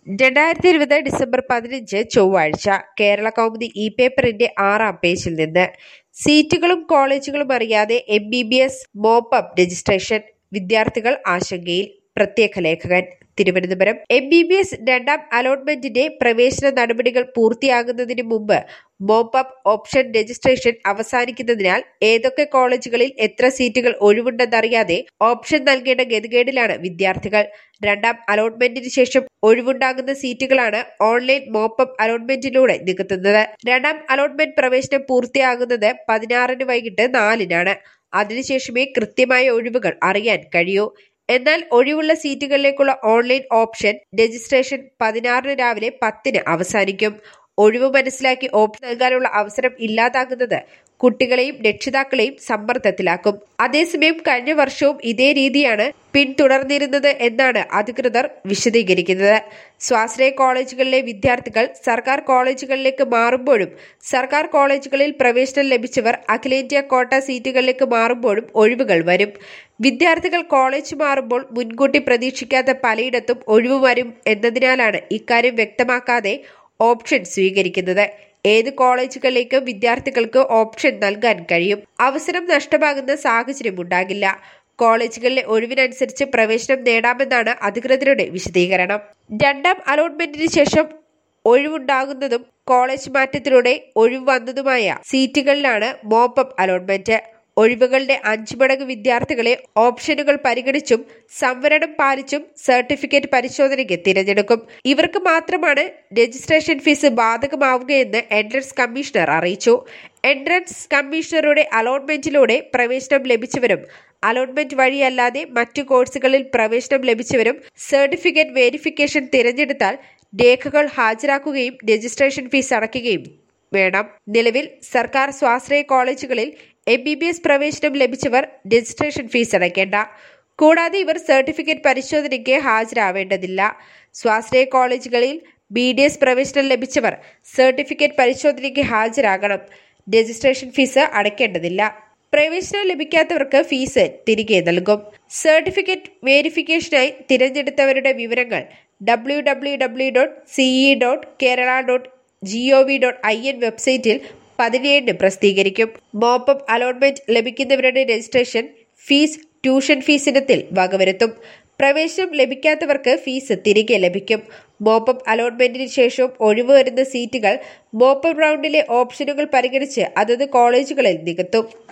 രണ്ടായിരത്തി ഇരുപത് ഡിസംബർ പതിനഞ്ച് ചൊവ്വാഴ്ച കേരള കൗമുദി ഇ പേപ്പറിന്റെ ആറാം പേജിൽ നിന്ന് സീറ്റുകളും കോളേജുകളും അറിയാതെ M B B S mop up registration വിദ്യാർത്ഥികൾ ആശങ്കയിൽ പ്രത്യേക ലേഖകൻ Thiruvananthapuram M B B S രണ്ടാം അലോട്ട്മെന്റിന്റെ പ്രവേശന നടപടികൾ പൂർത്തിയാകുന്നതിന് മുമ്പ് മോപ്പപ്പ് ഓപ്ഷൻ രജിസ്ട്രേഷൻ അവസാനിക്കുന്നതിനാൽ ഏതൊക്കെ കോളേജുകളിൽ എത്ര സീറ്റുകൾ ഒഴിവുണ്ടെന്നറിയാതെ ഓപ്ഷൻ നൽകേണ്ട ഗതികേടിലാണ് വിദ്യാർത്ഥികൾ രണ്ടാം അലോട്ട്മെന്റിന് ശേഷം ഒഴിവുണ്ടാകുന്ന സീറ്റുകളാണ് ഓൺലൈൻ മോപ്പപ്പ് അലോട്ട്മെന്റിലൂടെ നികത്തുന്നത് രണ്ടാം അലോട്ട്മെന്റ് പ്രവേശനം പൂർത്തിയാകുന്നത് പതിനാറിന് വൈകിട്ട് നാലിനാണ് അതിനുശേഷമേ കൃത്യമായ ഒഴിവുകൾ അറിയാൻ കഴിയൂ എന്നാൽ ഒഴിവുള്ള സീറ്റുകളിലേക്കുള്ള ഓൺലൈൻ ഓപ്ഷൻ രജിസ്ട്രേഷൻ പതിനാറിന് രാവിലെ പത്തിന് അവസാനിക്കും ഒഴിവ് മനസ്സിലാക്കി ഓപ്ഷൻ നൽകാനുള്ള അവസരം ഇല്ലാതാകുന്നത് കുട്ടികളെയും രക്ഷിതാക്കളെയും സമ്മർദ്ദത്തിലാക്കും അതേസമയം കഴിഞ്ഞ വർഷവും ഇതേ രീതിയാണ് പിന്തുടർന്നിരുന്നത് എന്നാണ് അധികൃതർ വിശദീകരിക്കുന്നത് സ്വാശ്രയ കോളേജുകളിലെ വിദ്യാർത്ഥികൾ സർക്കാർ കോളേജുകളിലേക്ക് മാറുമ്പോഴും സർക്കാർ കോളേജുകളിൽ പ്രവേശനം ലഭിച്ചവർ അഖിലേന്ത്യാ കോട്ട സീറ്റുകളിലേക്ക് മാറുമ്പോഴും ഒഴിവുകൾ വരും വിദ്യാർത്ഥികൾ കോളേജ് മാറുമ്പോൾ മുൻകൂട്ടി പ്രതീക്ഷിക്കാത്ത പലയിടത്തും ഒഴിവ് വരും എന്നതിനാലാണ് ഇക്കാര്യം വ്യക്തമാക്കാതെ ഓപ്ഷൻ സ്വീകരിക്കുന്നത് ഏത് കോളേജുകളിലേക്ക് വിദ്യാർത്ഥികൾക്ക് ഓപ്ഷൻ നൽകാൻ കഴിയും അവസരം നഷ്ടമാകുന്ന സാഹചര്യം ഉണ്ടാകില്ല കോളേജുകളിലെ ഒഴിവിനനുസരിച്ച് പ്രവേശനം നേടാമെന്നാണ് അധികൃതരുടെ വിശദീകരണം രണ്ടാം അലോട്ട്മെന്റിന് ശേഷം ഒഴിവുണ്ടാകുന്നതും കോളേജ് മാറ്റത്തിലൂടെ ഒഴിവ് വന്നതുമായ സീറ്റുകളിലാണ് മോപ്പപ്പ് അലോട്ട്മെന്റ് ഒഴിവുകളുടെ അഞ്ചു മടങ്ങ് വിദ്യാർത്ഥികളെ ഓപ്ഷനുകൾ പരിഗണിച്ചും സംവരണം പാലിച്ചും സർട്ടിഫിക്കറ്റ് പരിശോധനയ്ക്ക് തിരഞ്ഞെടുക്കും ഇവർക്ക് മാത്രമാണ് രജിസ്ട്രേഷൻ ഫീസ് ബാധകമാവുകയെന്ന് എൻട്രൻസ് കമ്മീഷണർ അറിയിച്ചു എൻട്രൻസ് കമ്മീഷണറുടെ അലോട്ട്മെന്റിലൂടെ പ്രവേശനം ലഭിച്ചവരും അലോട്ട്മെന്റ് വഴിയല്ലാതെ മറ്റു കോഴ്സുകളിൽ പ്രവേശനം ലഭിച്ചവരും സർട്ടിഫിക്കറ്റ് വെരിഫിക്കേഷൻ തിരഞ്ഞെടുത്താൽ രേഖകൾ ഹാജരാക്കുകയും രജിസ്ട്രേഷൻ ഫീസ് അടയ്ക്കുകയും വേണം നിലവിൽ സർക്കാർ സ്വാശ്രയ കോളേജുകളിൽ എം ബി ബി എസ് പ്രവേശനം ലഭിച്ചവർ രജിസ്ട്രേഷൻ ഫീസ് അടയ്ക്കേണ്ട കൂടാതെ ഇവർ സർട്ടിഫിക്കറ്റ് പരിശോധനയ്ക്ക് ഹാജരാവേണ്ടതില്ല സ്വാശ്രയ കോളേജുകളിൽ ബി ഡി എസ് പ്രവേശനം ലഭിച്ചവർ സർട്ടിഫിക്കറ്റ് പരിശോധനയ്ക്ക് ഹാജരാകണം രജിസ്ട്രേഷൻ ഫീസ് അടയ്ക്കേണ്ടതില്ല പ്രവേശനം ലഭിക്കാത്തവർക്ക് ഫീസ് തിരികെ നൽകും സർട്ടിഫിക്കറ്റ് വേരിഫിക്കേഷനായി തിരഞ്ഞെടുത്തവരുടെ വിവരങ്ങൾ W W W dot CE dot Kerala dot G O V dot I N വെബ്സൈറ്റിൽ പതിനേഴിന് പ്രസിദ്ധീകരിക്കും മോപ്പപ്പ് അലോട്ട്മെന്റ് ലഭിക്കുന്നവരുടെ രജിസ്ട്രേഷൻ ഫീസ് ട്യൂഷൻ ഫീസ് ഇനത്തിൽ വകവരുത്തും പ്രവേശനം ലഭിക്കാത്തവർക്ക് ഫീസ് തിരികെ ലഭിക്കും മോപ്പപ്പ് അലോട്ട്മെന്റിന് ശേഷവും ഒഴിവ് വരുന്ന സീറ്റുകൾ മോപ്പപ്പ് റൗണ്ടിലെ ഓപ്ഷനുകൾ പരിഗണിച്ച് അതത് കോളേജുകളിൽ നികത്തും